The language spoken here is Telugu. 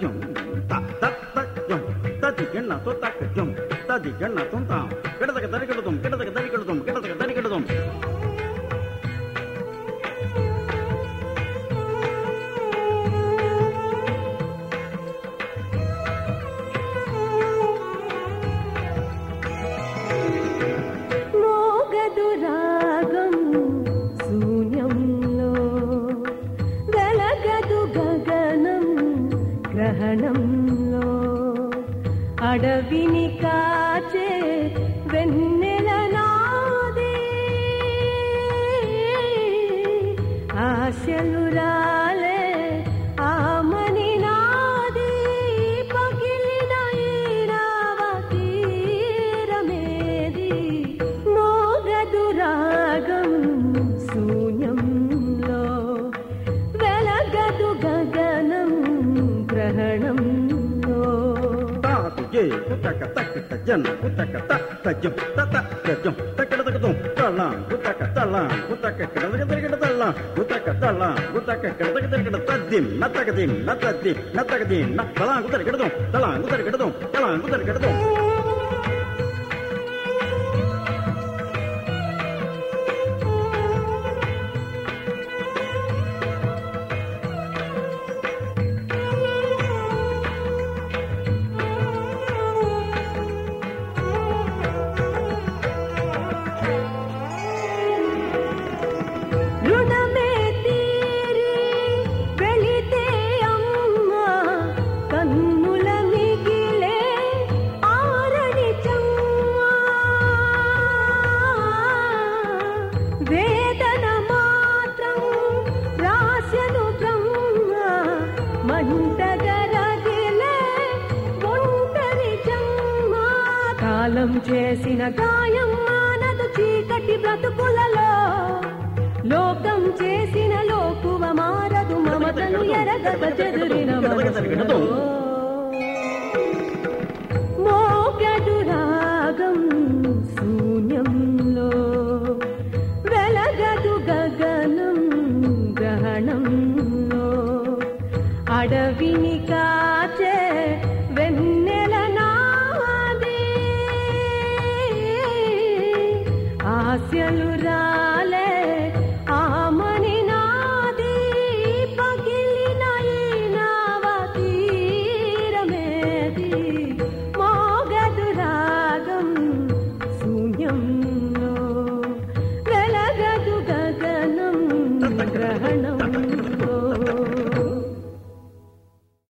జం త త త జం తది గిన్న తో తక్ జం తది గిన్న తుంత కిడదక దరి కిడదం కిడదక దరి కిడదం కిడదక దరి కిడదం మోగదు రాగం శూన్యంలో వెలగదు గగనం గ్రహణంలో అడవిని కాచే వెన్నెల నాదే ఆశలు రాలే ఆమని నాది పగిలిన ఈరావ తీరమేది మోగదు రాగం శూన్యంలో వెలగదు గగనం గ్రహణంలో తాతు జే కుతక తక్ త జన్ కుతక త త జం త త త జం తకిడదక దుం తళ్ళం కుతక తళ్ళం కుతక కిడదక దరి కిడ తళ్ళం కుతక తళ్ళం కుతక కిడదక దరి కిడ తద్దిం నతక దిం నతద్దిం నతక దిం న తళ్ళం కుతరి కిడదం తళ్ళం కుతరి కిడదం తళ్ళం కుతరి కిడదం రుణమే తీరి వెళితే అమ్మా కన్నుల మిగిలే ఆరని చమ్మా వేదన మాత్రం రాశను బ్రహ్మ మంటగరగిలే ఒంటరి జన్మ కాలం చేసిన గాయం మానదు చీకటి బ్రతుకులలో లోకం చేసిన లోకువ మారదు మమతను ఎరగక చెదిరిన మనసులో. మోగదు రాగం శూన్యంలో వెలగదు గగనం గ్రహణంలో అడవిని కాచే వెన్నెల నాదే ఆశలు రా